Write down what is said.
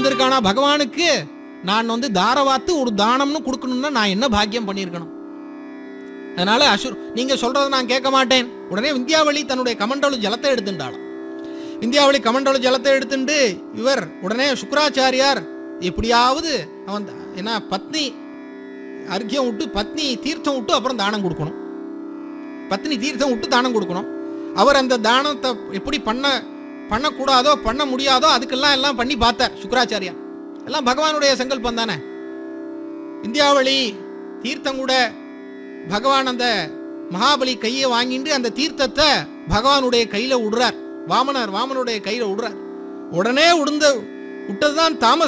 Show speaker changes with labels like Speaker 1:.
Speaker 1: வந்திருக்கானா பகவானுக்கு நான் வந்து தாரவாத்து ஒரு தானம்னு கொடுக்கணும்னா நான் என்ன பாக்கியம் பண்ணியிருக்கணும் அதனால அசுர் நீங்க சொல்றதை நான் கேட்க மாட்டேன் உடனே விந்தியாவளி தன்னுடைய கமண்டலு ஜலத்தை எடுத்துட்டாளாம் விந்தியாவளி கமண்டலு ஜலத்தை எடுத்துட்டு இவர் உடனே சுக்கராச்சாரியார் எப்படியாவது அவன் த- என்ன பத்னி அர்க்கியம் விட்டு பத்னி தீர்த்தம் விட்டு அப்புறம் தானம் கொடுக்கணும் பத்னி தீர்த்தம் விட்டு தானம் கொடுக்கணும் அவர் அந்த தானத்தை எப்படி பண்ண பண்ணக்கூடாதோ பண்ண முடியாதோ அதுக்கெல்லாம் எல்லாம் பண்ணி பார்த்தார் சுக்கராச்சாரியா எல்லாம் பகவானுடைய சங்கல்பம் தானே இந்தியாவளி தீர்த்தம் கூட பகவான் அந்த மகாபலி கையை வாங்கிட்டு அந்த தீர்த்தத்தை பகவானுடைய கையில விடுறார் வாமனர் வாமனுடைய கையில விடுறார் உடனே உடுந்த விட்டதுதான் தாமஸ்